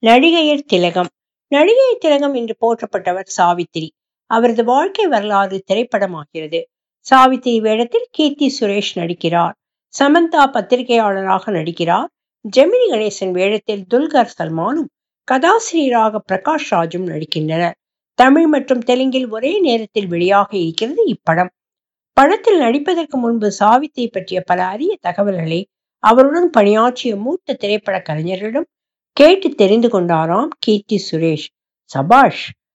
நடிகையர் திலகம் நடிகையர் திலகம் என்று போற்றப்பட்டவர் சாவித்திரி அவரது வாழ்க்கை வரலாறு திரைப்படமாகிறது சாவித்திரி வேடத்தில் கீர்த்தி சுரேஷ் நடிக்கிறார் சமந்தா பத்திரிகையாளராக நடிக்கிறார் ஜெமினி கணேசன் வேடத்தில் துல்கர் சல்மானும் கதாசிரியராக பிரகாஷ் ராஜும் நடிக்கின்றனர் தமிழ் மற்றும் தெலுங்கில் ஒரே நேரத்தில் வெளியாக இருக்கிறது இப்படம் படத்தில் நடிப்பதற்கு முன்பு சாவித்திரி பற்றிய பல அரிய தகவல்களை அவருடன் பணியாற்றிய மூத்த திரைப்பட கலைஞர்களிடம் கேட்டு தெரிந்து கொண்டாராம் கீர்த்தி சுரேஷ் சபாஷ்